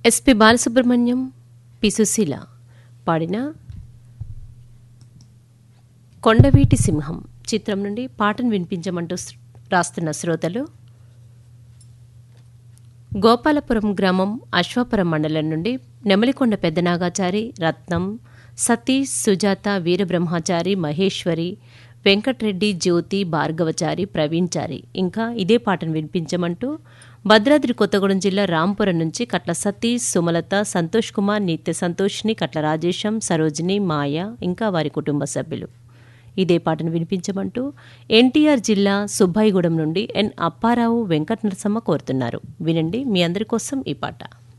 SP Balasubrahmanyam P Susheela పాడిన కొండవీటి సింహం చిత్రం నుండి పాటను వినిపించమంటూ స్- రాస్తున్న శ్రోతలు గోపాలపురం గ్రామం అశ్వాపురం మండలం నుండి నెమలికొండ పెద్దనాగాచారి రత్నం సతీష్ సుజాత వీరబ్రహ్మచారి మహేశ్వరి వెంకట్రెడ్డి జ్యోతి భార్గవచారి ప్రవీణ్చారి ఇంకా ఇదే పాటను వినిపించమంటూ భద్రాద్రి కొత్తగూడెం జిల్లా రాంపురం నుంచి కట్ల సతీష్ సుమలత సంతోష్ కుమార్ నిత్య సంతోష్ని కట్ల రాజేశం సరోజిని మాయ ఇంకా వారి కుటుంబ సభ్యులు ఇదే పాటను వినిపించమంటూ ఎన్టీఆర్ జిల్లా సుబ్బాయిగూడెం నుండి ఎన్ అప్పారావు వెంకట నరసమ్మ కోరుతున్నారు వినండి మీ అందరి కోసం ఈ పాట